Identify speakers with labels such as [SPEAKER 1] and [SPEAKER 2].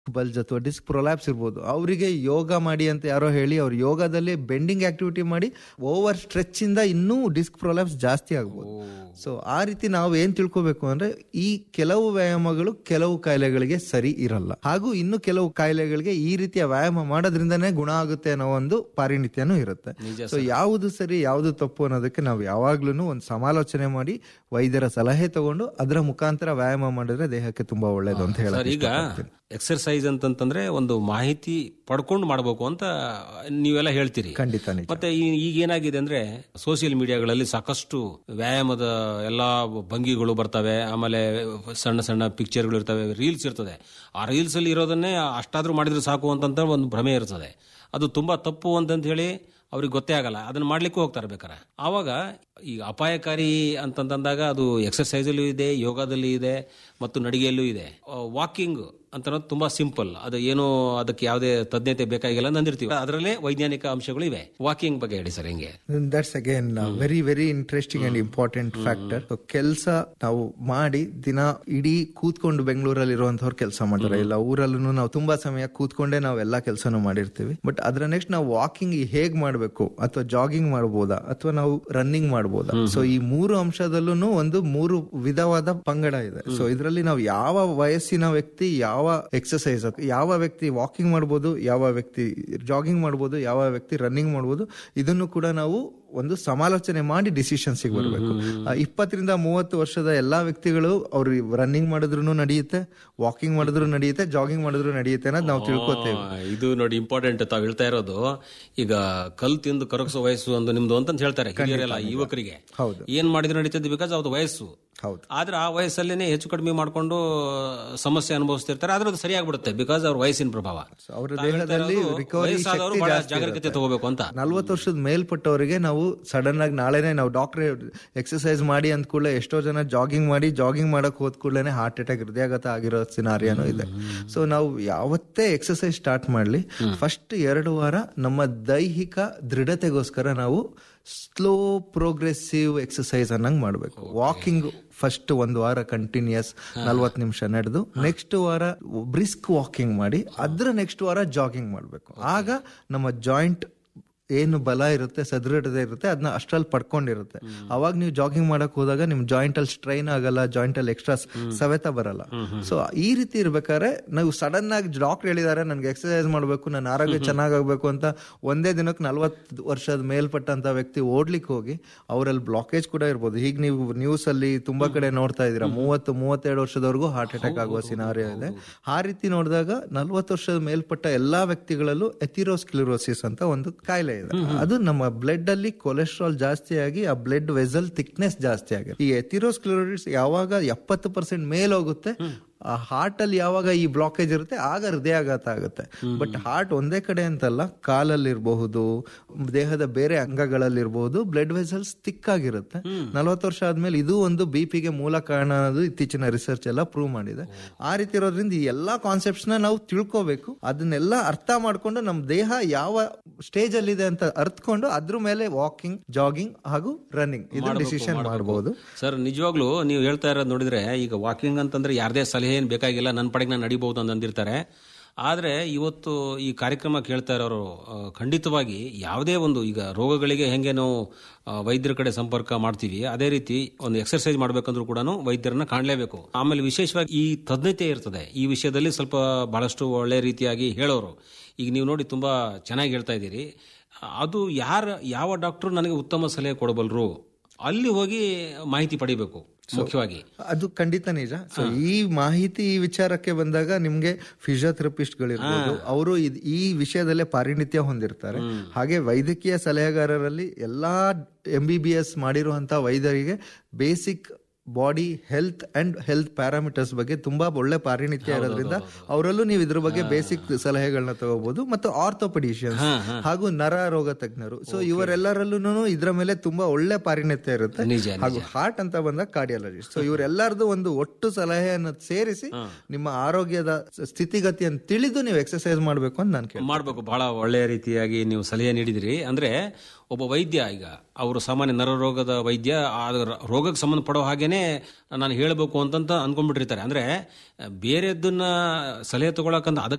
[SPEAKER 1] Bulge ಅಥವಾ disc prolapse ಇರ್ಬೋದು ಅವರಿಗೆ ಯೋಗ ಮಾಡಿ ಅಂತ ಯಾರೋ ಹೇಳಿ ಅವ್ರು ಯೋಗದಲ್ಲಿ ಬೆಂಡಿಂಗ್ ಆಕ್ಟಿವಿಟಿ ಮಾಡಿ ಓವರ್ ಸ್ಟ್ರೆಚ್ ಇಂದ ಇನ್ನೂ ಡಿಸ್ಕ್ ಪ್ರೊಲ್ಯಾಪ್ಸ್ ಜಾಸ್ತಿ ಆಗ್ಬೋದು ಸೊ ಆ ರೀತಿ ನಾವು ಏನ್ ತಿಳ್ಕೊಬೇಕು ಅಂದ್ರೆ ಈ ಕೆಲವು ವ್ಯಾಯಾಮಗಳು ಕೆಲವು ಕಾಯಿಲೆಗಳಿಗೆ ಸರಿ ಇರಲ್ಲ ಹಾಗೂ ಇನ್ನು ಕೆಲವು ಕಾಯಿಲೆಗಳಿಗೆ ಈ ರೀತಿಯ ವ್ಯಾಯಾಮ ಮಾಡೋದ್ರಿಂದನೇ ಗುಣ ಆಗುತ್ತೆ ಅನ್ನೋ ಒಂದು ಪಾರಿಣಿತ್ಯನೂ ಇರುತ್ತೆ ಸೊ ಯಾವುದು ಸರಿ ಯಾವುದು ತಪ್ಪು ಅನ್ನೋದಕ್ಕೆ ನಾವು ಯಾವಾಗ್ಲೂ ಒಂದು ಸಮಾಲೋಚನೆ ಮಾಡಿ ವೈದ್ಯರ ಸಲಹೆ ತಗೊಂಡು ಅದರ ಮುಖಾಂತರ ವ್ಯಾಯಾಮ ಮಾಡಿದ್ರೆ ದೇಹಕ್ಕೆ ತುಂಬಾ ಒಳ್ಳೇದು ಅಂತ
[SPEAKER 2] ಸರ್
[SPEAKER 1] ಹೇಳಿ
[SPEAKER 2] ಈಗ ಎಕ್ಸರ್ಸೈಸ್ ಅಂತಂತಂದ್ರೆ ಒಂದು ಮಾಹಿತಿ ಪಡ್ಕೊಂಡು ಮಾಡಬೇಕು ಅಂತ ನೀವೆಲ್ಲ ಹೇಳ್ತೀರಿ
[SPEAKER 1] ಖಂಡಿತ ನಿಜ.
[SPEAKER 2] ಮತ್ತೆ ಈ- ಈಗ ಏನಾಗಿದೆ ಅಂದ್ರೆ ಸೋಷಿಯಲ್ ಮೀಡಿಯಾಗಳಲ್ಲಿ ಸಾಕಷ್ಟು ವ್ಯಾಯಾಮದ ಎಲ್ಲಾ ಭಂಗಿಗಳು ಬರ್ತವೆ ಆಮೇಲೆ ಸಣ್ಣ ಸಣ್ಣ ಪಿಕ್ಚರ್ಗಳು ಇರ್ತವೆ ರೀಲ್ಸ್ ಇರ್ತದೆ ಆ ರೀಲ್ಸ್ ಅಲ್ಲಿ ಇರೋದನ್ನೇ ಅಷ್ಟಾದ್ರೂ ಮಾಡಿದ್ರೆ ಸಾಕು ಅಂತಂತ ಒಂದು ಭ್ರಮೆ ಇರ್ತದೆ ಅದು ತುಂಬಾ ತಪ್ಪು ಅಂತಂತ ಹೇಳಿ ಅವ್ರಿಗೆ ಗೊತ್ತೇ ಆಗಲ್ಲ ಅದನ್ನ ಮಾಡ್ಲಿಕ್ಕೂ ಹೋಗ್ತಾರೆ ಬೇಕಾರೆ ಆವಾಗ ಈಗ ಅಪಾಯಕಾರಿ ಅಂತಂದಾಗ ಅದು ಎಕ್ಸರ್ಸೈಸಲ್ಲೂ ಇದೆ ಯೋಗದಲ್ಲಿ ಇದೆ ಮತ್ತು ನಡಿಗೆಯಲ್ಲೂ ಇದೆ ವಾಕಿಂಗ್ ಅಂತ ಅನ್ನೋದು ತುಂಬಾ ಸಿಂಪಲ್ ಅದು ಏನು ಅದಕ್ಕೆ ಯಾವುದೇ ತಜ್ಞತೆ ಬೇಕಾಗಿಲ್ಲ ಅಂತ ಅಂದಿರ್ತೀವಿ ಅದರಲ್ಲೇ ವೈಜ್ಞಾನಿಕ ಅಂಶಗಳು ಇವೆ ವಾಕಿಂಗ್ ಬಗ್ಗೆ ಹೇಳಿ ಸರ್ ಹೆಂಗೆ
[SPEAKER 1] that's again very very interesting and important factor ಕೆಲಸ ನಾವು ಮಾಡಿ ದಿನ ಇಡೀ ಕೂತ್ಕೊಂಡು ಬೆಂಗಳೂರಲ್ಲಿ ಇರುವಂತವ್ರು ಕೆಲಸ ಮಾಡ್ತಾರೆ ಇಲ್ಲ ಊರಲ್ಲೂ ನಾವು ತುಂಬಾ ಸಮಯ ಕೂತ್ಕೊಂಡೇ ನಾವು ಎಲ್ಲಾ ಕೆಲಸನೂ ಮಾಡಿರ್ತೀವಿ ಬಟ್ ಅದ್ರ ನೆಕ್ಸ್ಟ್ ನಾವು ವಾಕಿಂಗ್ ಹೇಗ್ ಮಾಡಬೇಕು ಅಥವಾ ಜಾಗಿಂಗ್ ಮಾಡ್ಬೋದಾ ಅಥವಾ ನಾವು ರನ್ನಿಂಗ್ ಮಾಡ್ಬೋದಾ ಸೊ ಈ ಮೂರು ಅಂಶದಲ್ಲೂ ಒಂದು ಮೂರು ವಿಧವಾದ ಪಂಗಡ ಇದೆ ಸೊ ಇದರಲ್ಲಿ ನಾವು ಯಾವ ವಯಸ್ಸಿನ ವ್ಯಕ್ತಿ ಯಾವ ಎಕ್ಸಸೈಸ್ ಯಾವ ವ್ಯಕ್ತಿ ವಾಕಿಂಗ್ ಮಾಡ್ಬೋದು ಯಾವ ವ್ಯಕ್ತಿ ಜಾಗಿಂಗ್ ಮಾಡ್ಬೋದು ಯಾವ ವ್ಯಕ್ತಿ ರನ್ನಿಂಗ್ ಮಾಡ್ಬೋದು ಇದನ್ನು ಕೂಡ ನಾವು ಒಂದು ಸಮಾಲೋಚನೆ ಮಾಡಿ ಡಿಸಿಷನ್ಸ್ ಬರಬೇಕು ಇಪ್ಪತ್ತರಿಂದ ಮೂವತ್ತು ವರ್ಷದ ಎಲ್ಲಾ ವ್ಯಕ್ತಿಗಳು ಅವ್ರು ರನ್ನಿಂಗ್ ಮಾಡಿದ್ರು ನಡೆಯುತ್ತೆ ವಾಕಿಂಗ್ ಮಾಡಿದ್ರು ನಡೆಯುತ್ತೆ ಜಾಗಿಂಗ್ ಮಾಡಿದ್ರು ನಡೆಯುತ್ತೆ ಅನ್ನೋದು ನಾವು ತಿಳ್ಕೊತೇವೆ
[SPEAKER 2] ಆ, ಇದು ನೋಡಿ ಇಂಪಾರ್ಟೆಂಟ್ ತಾವು ಹೇಳ್ತಾ ಇರೋದು ಈಗ ಕಲ್ ತಿಂದು ಕರಗಿಸೋ ವಯಸ್ಸು ಒಂದು ನಿಮ್ದು ಅಂತ ಹೇಳ್ತಾರೆ ಹಿರಿಯರೆಲ್ಲ ಯುವಕರಿಗೆ
[SPEAKER 1] ಹೌದು.
[SPEAKER 2] ಏನ್ ಮಾಡಿದ್ರೆ ನಡೀತದೆ ಬಿಕಾಸ್ ಅವ್ರದ್ದು ವಯಸ್ಸು
[SPEAKER 1] ಹೌದು
[SPEAKER 2] ಆದ್ರೆ ಆ ವಯಸ್ಸಲ್ಲೇನೆ ಹೆಚ್ಚು ಕಡಿಮೆ ಮಾಡ್ಕೊಂಡು ಸಮಸ್ಯೆ ಅನುಭವಿಸ್ತಿರ್ತಾರೆ ಆದ್ರೆ ಅದು ಸರಿಯಾಗ್ಬಿಡುತ್ತೆ ಬಿಕಾಸ್ ಅವ್ರ ವಯಸ್ಸಿನ ಪ್ರಭಾವ
[SPEAKER 1] ಅವರ
[SPEAKER 2] ತಾವ್ ಹೇಳ್ತಾ
[SPEAKER 1] ದೇಹದಲ್ಲಿ
[SPEAKER 2] ಇರೋದು
[SPEAKER 1] ರಿಕವರಿ
[SPEAKER 2] ವಯಸ್ಸಾದವರು
[SPEAKER 1] ಶಕ್ತಿ
[SPEAKER 2] ಬಹಳ
[SPEAKER 1] ಜಾಸ್ತಿ
[SPEAKER 2] ಜಾಗರೂಕತೆ ತಗೋಬೇಕು ಅಂತ
[SPEAKER 1] ನಲ್ವತ್ತು ವರ್ಷದ ಮೇಲ್ಪಟ್ಟವರಿಗೆ ನಾವು ಸಡನ್ ಆಗಿ ನಾಳೆನೆ ನಾವು ಡಾಕ್ಟರ್ ಎಕ್ಸರ್ಸೈಸ್ ಮಾಡಿ ಅಂದ ಕೂಡಲೇ ಎಷ್ಟೋ ಜನ ಜಾಗಿಂಗ್ ಮಾಡಿ ಜಾಗಿಂಗ್ ಮಾಡಕ್ ಹೋದ ಕೂಡಲೇ ಹಾರ್ಟ್ ಅಟ್ಯಾಕ್ ಹೃದಯಾಘಾತ ಆಗಿರೋ ಸಿನಾರಿಯಾನು ಇದೆ ಸೊ ನಾವು ಯಾವತ್ತೇ ಎಕ್ಸರ್ಸೈಸ್ ಸ್ಟಾರ್ಟ್ ಮಾಡ್ಲಿ ಫಸ್ಟ್ ಎರಡು ವಾರ ನಮ್ಮ ದೈಹಿಕ ದೃಢತೆಗೋಸ್ಕರ ನಾವು ಸ್ಲೋ ಪ್ರೋಗ್ರೆಸಿವ್ ಎಕ್ಸರ್ಸೈಸ್ ಅನ್ನಂಗ್ ಮಾಡ್ಬೇಕು ವಾಕಿಂಗ್ ಫಸ್ಟ್ ಒಂದು ವಾರ ಕಂಟಿನ್ಯೂಸ್ ನಲ್ವತ್ತು ನಿಮಿಷ ನಡೆದು ನೆಕ್ಸ್ಟ್ ವಾರ ಬ್ರಿಸ್ಕ್ ವಾಕಿಂಗ್ ಮಾಡಿ ಅದ್ರ ನೆಕ್ಸ್ಟ್ ವಾರ ಜಾಗಿಂಗ್ ಮಾಡಬೇಕು ಆಗ ನಮ್ಮ ಜಾಯಿಂಟ್ ಏನು ಬಲ ಇರುತ್ತೆ ಸದೃಢತೆ ಇರುತ್ತೆ ಅದನ್ನ ಅಷ್ಟ್ರಲ್ಲಿ ಪಡ್ಕೊಂಡಿರುತ್ತೆ ಅವಾಗ ನೀವು ಜಾಗಿಂಗ್ ಮಾಡಕ್ ಹೋದಾಗ ನಿಮ್ ಜಾಯಿಂಟ್ ಅಲ್ಲಿ ಸ್ಟ್ರೈನ್ ಆಗಲ್ಲ ಜಾಯಿಂಟ್ ಅಲ್ಲಿ ಎಕ್ಸ್ಟ್ರಾ ಸವೆತ ಬರಲ್ಲ ಸೊ ಈ ರೀತಿ ಇರ್ಬೇಕಾದ್ರೆ ನಾವು ಸಡನ್ ಆಗಿ ಡಾಕ್ಟರ್ ಹೇಳಿದಾರೆ ನನ್ಗೆ ಎಕ್ಸರ್ಸೈಸ್ ಮಾಡಬೇಕು ನನ್ನ ಆರೋಗ್ಯ ಚೆನ್ನಾಗಾಗಬೇಕು ಅಂತ ಒಂದೇ ದಿನಕ್ಕೆ ನಲ್ವತ್ತು ವರ್ಷದ ಮೇಲ್ಪಟ್ಟಂತ ವ್ಯಕ್ತಿ ಓಡ್ಲಿಕ್ಕೆ ಹೋಗಿ ಅವರಲ್ಲಿ ಬ್ಲಾಕೇಜ್ ಕೂಡ ಇರ್ಬೋದು ಈಗ ನೀವು ನ್ಯೂಸ್ ಅಲ್ಲಿ ತುಂಬಾ ಕಡೆ ನೋಡ್ತಾ ಇದೀರಾ ಮೂವತ್ತು ಮೂವತ್ತೆರಡು ವರ್ಷದವರೆಗೂ ಹಾರ್ಟ್ ಅಟ್ಯಾಕ್ ಆಗುವ ಸಿನಾರಿಯೋ ಇದೆ ಆ ರೀತಿ ನೋಡಿದಾಗ ನಲ್ವತ್ತು ವರ್ಷದ ಮೇಲ್ಪಟ್ಟ ಎಲ್ಲಾ ವ್ಯಕ್ತಿಗಳಲ್ಲೂ ಎಥಿರೋಸ್ಕ್ಲಿರೋಸಿಸ್ ಅಂತ ಒಂದು ಕಾಯಿಲೆ ಇದೆ ಅದು ನಮ್ಮ ಬ್ಲಡ್ ಅಲ್ಲಿ ಕೊಲೆಸ್ಟ್ರಾಲ್ ಜಾಸ್ತಿ ಆಗಿ ಆ ಬ್ಲಡ್ ವೆಸಲ್ ಥಿಕ್ನೆಸ್ ಜಾಸ್ತಿ ಆಗಿದೆ ಈ ಎಥಿರೋಸ್ಕ್ಲಿರೋಸಿಸ್ ಯಾವಾಗ ಎಪ್ಪತ್ತು ಪರ್ಸೆಂಟ್ ಮೇಲೆ ಹೋಗುತ್ತೆ ಆ ಹಾರ್ಟ್ ಅಲ್ಲಿ ಯಾವಾಗ ಈ ಬ್ಲಾಕೇಜ್ ಇರುತ್ತೆ ಆಗ ಹೃದಯಾಘಾತ ಆಗುತ್ತೆ ಬಟ್ ಹಾರ್ಟ್ ಒಂದೇ ಕಡೆ ಅಂತಲ್ಲ ಕಾಲಲ್ಲಿರಬಹುದು ದೇಹದ ಬೇರೆ ಅಂಗಗಳಲ್ಲಿರಬಹುದು ಬ್ಲಡ್ ವೆಸಲ್ಸ್ ಥಿಕ್ ಆಗಿರುತ್ತೆ ನಲವತ್ತು ವರ್ಷ ಆದ್ಮೇಲೆ ಇದು ಒಂದು ಬಿ ಪಿಗೆ ಮೂಲ ಕಾರಣ ಅನ್ನೋದು ಇತ್ತೀಚಿನ ರಿಸರ್ಚ್ ಎಲ್ಲ ಪ್ರೂವ್ ಮಾಡಿದೆ ಆ ರೀತಿ ಇರೋದ್ರಿಂದ ಈ ಎಲ್ಲಾ ಕಾನ್ಸೆಪ್ಟ್ಸ್ ನ ನಾವು ತಿಳ್ಕೋಬೇಕು ಅದನ್ನೆಲ್ಲ ಅರ್ಥ ಮಾಡ್ಕೊಂಡು ನಮ್ಮ ದೇಹ ಯಾವ ಸ್ಟೇಜ್ ಅಲ್ಲಿ ಇದೆ ಅಂತ ಅರ್ಥಕೊಂಡು ಅದ್ರ ಮೇಲೆ ವಾಕಿಂಗ್ ಜಾಗಿಂಗ್ ಹಾಗೂ ರನ್ನಿಂಗ್ ಇದು ಡಿಸಿಷನ್ ಮಾಡಬಹುದು
[SPEAKER 2] ಸರ್ ನಿಜವಾಗ್ಲೂ ನೀವು ಹೇಳ್ತಾ ಇರೋದು ನೋಡಿದ್ರೆ ಈಗ ವಾಕಿಂಗ್ ಅಂತಂದ್ರೆ ಯಾರದೇ ಸಲಹೆ ಏನು ಬೇಕಾಗಿಲ್ಲ ನನ್ನ ಪಡೆಗೆ ನಾನು ನಡಿಬಹುದು ಅಂತ ಅಂದಿರ್ತಾರೆ ಆದರೆ ಇವತ್ತು ಈ ಕಾರ್ಯಕ್ರಮ ಕೇಳ್ತಾ ಇರೋರು ಆ, ಖಂಡಿತವಾಗಿ ಯಾವುದೇ ಒಂದು ಈಗ ರೋಗಗಳಿಗೆ ಹೆಂಗೆ ನಾವು ಆ, ವೈದ್ಯರ ಕಡೆ ಸಂಪರ್ಕ ಮಾಡ್ತೀವಿ ಅದೇ ರೀತಿ ಒಂದು ಎಕ್ಸರ್ಸೈಸ್ ಮಾಡ್ಬೇಕಂದ್ರೂ ಕೂಡ ವೈದ್ಯರನ್ನ ಕಾಣಲೇಬೇಕು ಆಮೇಲೆ ವಿಶೇಷವಾಗಿ ಈ ತಜ್ಞತೆ ಇರ್ತದೆ ಈ ವಿಷಯದಲ್ಲಿ ಸ್ವಲ್ಪ ಬಹಳಷ್ಟು ಒಳ್ಳೆ ರೀತಿಯಾಗಿ ಹೇಳೋರು ಈಗ ನೀವು ನೋಡಿ ತುಂಬಾ ಚೆನ್ನಾಗಿ ಹೇಳ್ತಾ ಇದ್ದೀರಿ ಅದು ಯಾರ ಯಾವ ಡಾಕ್ಟರ್ ನನಗೆ ಉತ್ತಮ ಸಲಹೆ ಕೊಡಬಲ್ಲರು ಅಲ್ಲಿ ಹೋಗಿ ಮಾಹಿತಿ ಪಡಿಬೇಕು ಮುಖ್ಯವಾಗಿ
[SPEAKER 1] ಅದು ಖಂಡಿತ ನಿಜ ಸೊ ಈ ಮಾಹಿತಿ ಈ ವಿಚಾರಕ್ಕೆ ಬಂದಾಗ ನಿಮ್ಗೆ ಫಿಸಿಯೋಥೆರಪಿಸ್ಟ್ ಗಳಿರ್ಬೋದು ಅವರು ಈ ವಿಷಯದಲ್ಲೇ ಪಾರಿಣಿತ್ಯ ಹೊಂದಿರ್ತಾರೆ ಹಾಗೆ ವೈದ್ಯಕೀಯ ಸಲಹೆಗಾರರಲ್ಲಿ ಎಲ್ಲಾ ಎಂ ಬಿ ಬಿ ಎಸ್ ಮಾಡಿರುವಂತಹ ವೈದ್ಯರಿಗೆ basic body health and health parameters ಬಗ್ಗೆ ತುಂಬಾ ಒಳ್ಳೆ ಪಾರಿಣಿತ್ಯ ಇರೋದ್ರಿಂದ ಅವರಲ್ಲೂ ನೀವು ಇದ್ರ ಬಗ್ಗೆ ಬೇಸಿಕ್ ಸಲಹೆಗಳನ್ನ ತಗೋಬಹುದು ಮತ್ತು ಆರ್ಥೋಪೆಡಿಷಿಯನ್ಸ್ ಹಾಗೂ ನರ ರೋಗ ತಜ್ಞರು ಸೊ ಇವರೆಲ್ಲರಲ್ಲೂ ಇದ್ರ ಮೇಲೆ ತುಂಬಾ ಒಳ್ಳೆ ಪಾರಿಣಿತ್ಯ ಇರುತ್ತೆ
[SPEAKER 2] ನಿಜ,
[SPEAKER 1] ಹಾಗೂ ಹಾರ್ಟ್ ಅಂತ ಬಂದಾಗ ಕಾರ್ಡಿಯಾಲಜಿಸ್ಟ್ ಸೊ ಇವರೆಲ್ಲರದು ಒಂದು ಒಟ್ಟು ಸಲಹೆಯನ್ನು ಸೇರಿಸಿ ನಿಮ್ಮ ಆರೋಗ್ಯದ ಸ್ಥಿತಿಗತಿಯನ್ನು ತಿಳಿದು ನೀವು ಎಕ್ಸರ್ಸೈಸ್ ಮಾಡಬೇಕು ಅಂತ ನಾನು ಕೇಳಿ
[SPEAKER 2] ಮಾಡಬೇಕು ಬಹಳ ಒಳ್ಳೆಯ ರೀತಿಯಾಗಿ ನೀವು ಸಲಹೆ ನೀಡಿದಿರಿ ಅಂದ್ರೆ ಒಬ್ಬ ವೈದ್ಯ ಈಗ ಅವರು ಸಾಮಾನ್ಯ ನರರೋಗದ ವೈದ್ಯ ಆ ರೋಗಕ್ಕೆ ಸಂಬಂಧಪಡೋ ಹಾಗೇನೆ ನಾನು ಹೇಳಬೇಕು ಅಂತಂತ ಅನ್ಕೊಂಡ್ಬಿಟ್ಟಿರ್ತಾರೆ ಅಂದ್ರೆ ಬೇರೆದನ್ನ ಸಲಹೆ ತಗೊಳಕಂತ ಅದಕ್ಕೆ